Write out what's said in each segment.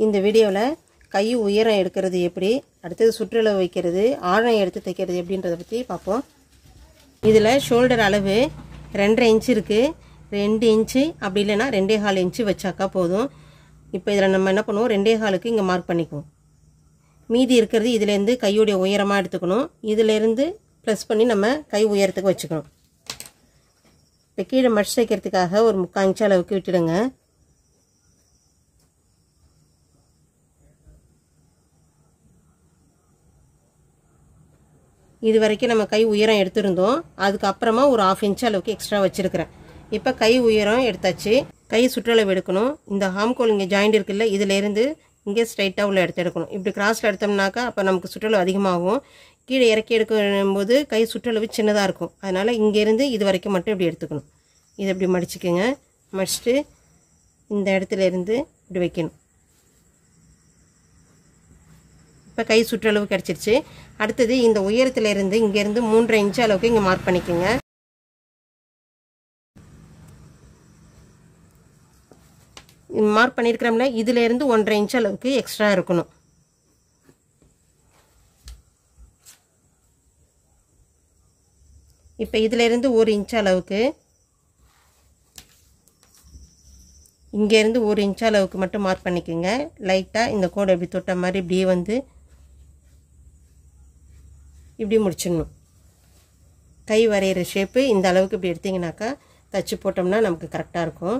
இந்த வீடியோவில் கை உயரம் எடுக்கிறது எப்படி அடுத்தது சுற்றளவு வைக்கிறது ஆழம் எடுத்து தைக்கிறது எப்படின்றத பற்றி பார்ப்போம் இதில் ஷோல்டர் அளவு ரெண்டரை இன்ச்சு இருக்குது ரெண்டு இன்ச்சு அப்படி இல்லைன்னா ரெண்டே கால் இன்ச்சு வச்சாக்கா போதும் இப்போ இதில் நம்ம என்ன பண்ணுவோம் ரெண்டே காலுக்கு இங்கே மார்க் பண்ணிக்குவோம் மீதி இருக்கிறது இதுலேருந்து கையுடைய உயரமாக எடுத்துக்கணும் இதிலேருந்து ப்ளஸ் பண்ணி நம்ம கை உயரத்துக்கு வச்சுக்கணும் இப்போ கீழே மடிச்சு தைக்கிறதுக்காக ஒரு முக்கால் இன்ச்சு அளவுக்கு விட்டுடுங்க இது வரைக்கும் நம்ம கை உயரம் எடுத்திருந்தோம் அதுக்கப்புறமா ஒரு ஆஃப் இன்ச் அளவுக்கு எக்ஸ்ட்ரா வச்சுருக்கிறேன் இப்போ கை உயரம் எடுத்தாச்சு கை சுற்றளவு எடுக்கணும் இந்த ஹாம்கோல் இங்கே ஜாயிண்ட் இருக்குல்ல இதிலேருந்து இங்கே ஸ்ட்ரைட்டாக உள்ள எடுத்து எடுக்கணும் இப்படி கிராஸில் எடுத்தோம்னாக்கா அப்போ நமக்கு சுற்றளவு அதிகமாகும் கீழே இறக்கி எடுக்கும்போது கை சுற்றளவு சின்னதாக இருக்கும் அதனால் இங்கேருந்து இது வரைக்கும் மட்டும் இப்படி எடுத்துக்கணும் இதை இப்படி மடிச்சுக்கோங்க மடிச்சுட்டு இந்த இடத்துல இருந்து இப்படி வைக்கணும் இப்போ கை சுற்றளவு கிடச்சிருச்சு அடுத்தது இந்த உயரத்துலேருந்து இங்கேருந்து மூன்றரை இன்ச்சு அளவுக்கு இங்கே மார்க் பண்ணிக்கோங்க மார்க் பண்ணியிருக்கிறோம்ல இதுலேருந்து ஒன்றரை இன்ச் அளவுக்கு எக்ஸ்ட்ரா இருக்கணும் இப்போ இதிலேருந்து ஒரு இன்ச் அளவுக்கு இங்கேருந்து ஒரு இன்ச் அளவுக்கு மட்டும் மார்க் பண்ணிக்கோங்க லைட்டாக இந்த கோடை இப்படி தொட்ட மாதிரி இப்படியே வந்து இப்படி முடிச்சிடணும் கை வரைகிற ஷேப்பு இந்த அளவுக்கு இப்படி எடுத்திங்கனாக்கா தச்சு போட்டோம்னா நமக்கு கரெக்டாக இருக்கும்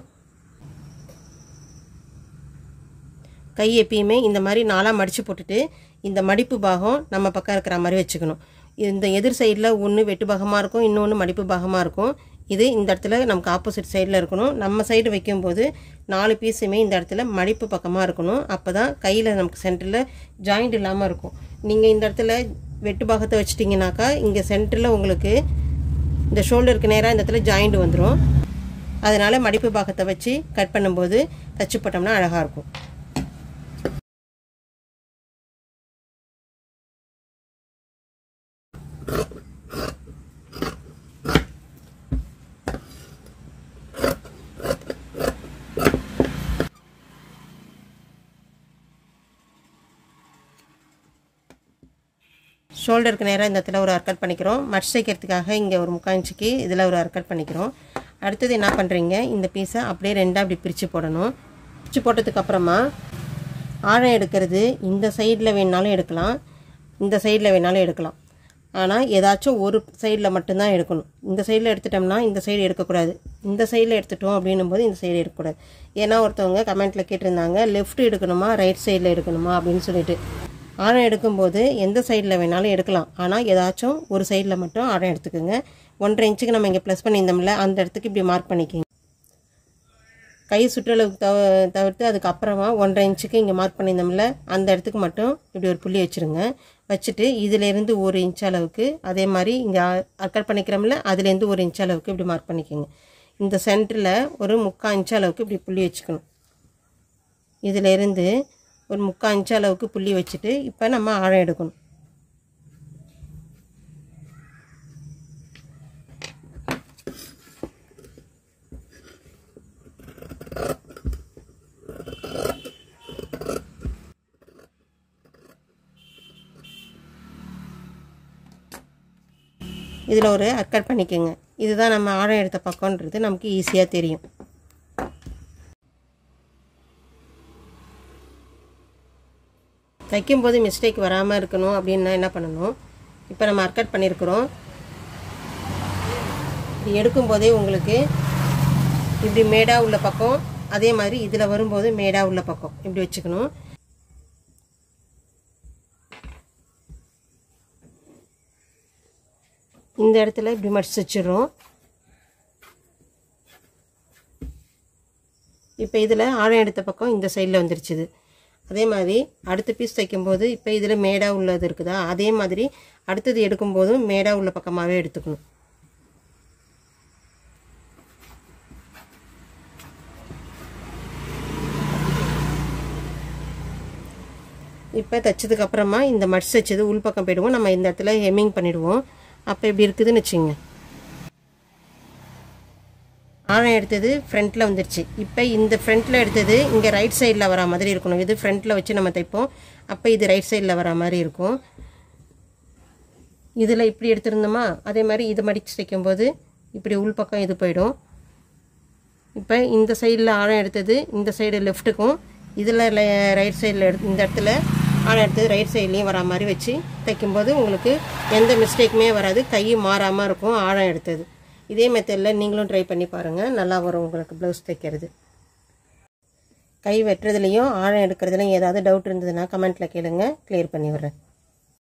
கை எப்பயுமே இந்த மாதிரி நாளாக மடித்து போட்டுட்டு இந்த மடிப்பு பாகம் நம்ம பக்கம் இருக்கிற மாதிரி வச்சுக்கணும் இந்த எதிர் சைடில் ஒன்று வெட்டு பாகமாக இருக்கும் இன்னொன்று மடிப்பு பாகமாக இருக்கும் இது இந்த இடத்துல நமக்கு ஆப்போசிட் சைடில் இருக்கணும் நம்ம சைடு வைக்கும்போது நாலு பீஸுமே இந்த இடத்துல மடிப்பு பக்கமாக இருக்கணும் அப்போ தான் கையில் நமக்கு சென்டரில் ஜாயிண்ட் இல்லாமல் இருக்கும் நீங்கள் இந்த இடத்துல வெட்டு பாகத்தை வச்சிட்டிங்கனாக்கா இங்கே சென்டரில் உங்களுக்கு இந்த ஷோல்டருக்கு நேராக இந்த இடத்துல ஜாயிண்ட் வந்துடும் அதனால் மடிப்பு பாகத்தை வச்சு கட் பண்ணும்போது தச்சு போட்டோம்னா அழகாக இருக்கும் ஷோல்டருக்கு நேராக இந்த இடத்துல ஒரு அர்க்கட் பண்ணிக்கிறோம் மடிச்சு தைக்கிறதுக்காக இங்கே ஒரு முக்கால் இன்ச்சுக்கு இதில் ஒரு அர்க்கட் பண்ணிக்கிறோம் அடுத்தது என்ன பண்ணுறீங்க இந்த பீஸை அப்படியே ரெண்டாக அப்படி பிரித்து போடணும் பிரித்து போட்டதுக்கப்புறமா ஆழம் எடுக்கிறது இந்த சைடில் வேணாலும் எடுக்கலாம் இந்த சைடில் வேணாலும் எடுக்கலாம் ஆனால் ஏதாச்சும் ஒரு சைடில் மட்டும்தான் எடுக்கணும் இந்த சைடில் எடுத்துட்டோம்னா இந்த சைடு எடுக்கக்கூடாது இந்த சைடில் எடுத்துட்டோம் அப்படின்னும் போது இந்த சைடு எடுக்கக்கூடாது ஏன்னா ஒருத்தவங்க கமெண்ட்டில் கேட்டிருந்தாங்க லெஃப்ட் எடுக்கணுமா ரைட் சைடில் எடுக்கணுமா அப்படின்னு சொல்லிட்டு ஆழம் எடுக்கும்போது எந்த சைடில் வேணாலும் எடுக்கலாம் ஆனால் ஏதாச்சும் ஒரு சைடில் மட்டும் ஆழம் எடுத்துக்கோங்க ஒன்றரை இன்ச்சுக்கு நம்ம இங்கே ப்ளஸ் பண்ணியிருந்தோம்ல அந்த இடத்துக்கு இப்படி மார்க் பண்ணிக்கிங்க கை சுற்றளவுக்கு தவ தவிர்த்து அதுக்கப்புறமா ஒன்றரை இன்ச்சுக்கு இங்கே மார்க் பண்ணியிருந்தோம்ல அந்த இடத்துக்கு மட்டும் இப்படி ஒரு புள்ளி வச்சுருங்க வச்சுட்டு இதிலேருந்து ஒரு இன்ச் அளவுக்கு அதே மாதிரி இங்கே அக்கட் பண்ணிக்கிறோம்ல அதுலேருந்து ஒரு இன்ச் அளவுக்கு இப்படி மார்க் பண்ணிக்கோங்க இந்த சென்டரில் ஒரு முக்கால் இன்ச் அளவுக்கு இப்படி புள்ளி வச்சுக்கணும் இதிலேருந்து ஒரு முக்கால் இன்ச் அளவுக்கு புள்ளி வச்சுட்டு இப்போ நம்ம ஆழம் எடுக்கணும் இதில் ஒரு அக்கட் பண்ணிக்கோங்க இதுதான் நம்ம ஆழம் எடுத்த பக்கம்ன்றது நமக்கு ஈஸியாக தெரியும் தைக்கும்போது மிஸ்டேக் வராமல் இருக்கணும் அப்படின்னா என்ன பண்ணணும் இப்போ நம்ம அர்க்கட் பண்ணியிருக்கிறோம் இப்படி எடுக்கும்போதே உங்களுக்கு இப்படி மேடாக உள்ள பக்கம் அதே மாதிரி இதில் வரும்போது மேடாக உள்ள பக்கம் இப்படி வச்சுக்கணும் இந்த இடத்துல இப்படி மடிச்சு வச்சிடுறோம் இப்போ இதில் ஆழம் எடுத்த பக்கம் இந்த சைடில் வந்துருச்சுது அதே மாதிரி அடுத்த பீஸ் தைக்கும்போது இப்போ இதில் மேடாக உள்ளது இருக்குதா அதே மாதிரி அடுத்தது எடுக்கும்போதும் மேடாக உள்ள பக்கமாகவே எடுத்துக்கணும் இப்போ தைச்சதுக்கு அப்புறமா இந்த மடிச்சு வச்சது உள் பக்கம் போயிடுவோம் நம்ம இந்த இடத்துல ஹெம்மிங் பண்ணிடுவோம் அப்போ இப்படி இருக்குதுன்னு வச்சுங்க ஆழம் எடுத்தது ஃப்ரண்ட்டில் வந்துருச்சு இப்போ இந்த ஃப்ரண்ட்டில் எடுத்தது இங்கே ரைட் சைடில் வரா மாதிரி இருக்கணும் இது ஃப்ரண்ட்டில் வச்சு நம்ம தைப்போம் அப்போ இது ரைட் சைடில் வரா மாதிரி இருக்கும் இதில் இப்படி எடுத்திருந்தோமா அதே மாதிரி இது மடித்து தைக்கும்போது இப்படி உள்பக்கம் இது போயிடும் இப்போ இந்த சைடில் ஆழம் எடுத்தது இந்த சைடு லெஃப்ட்டுக்கும் இதில் ரைட் சைடில் எடு இந்த இடத்துல ஆழம் எடுத்தது ரைட் சைட்லேயும் வரா மாதிரி வச்சு தைக்கும்போது உங்களுக்கு எந்த மிஸ்டேக்குமே வராது கை மாறாமல் இருக்கும் ஆழம் எடுத்தது இதே மெத்தடில் நீங்களும் ட்ரை பண்ணி பாருங்கள் நல்லா வரும் உங்களுக்கு ப்ளவுஸ் தைக்கிறது கை வெட்டுறதுலையும் ஆழம் எடுக்கிறதுலையும் ஏதாவது டவுட் இருந்ததுன்னா கமெண்ட்டில் கேளுங்க கிளியர் பண்ணி விட்றேன்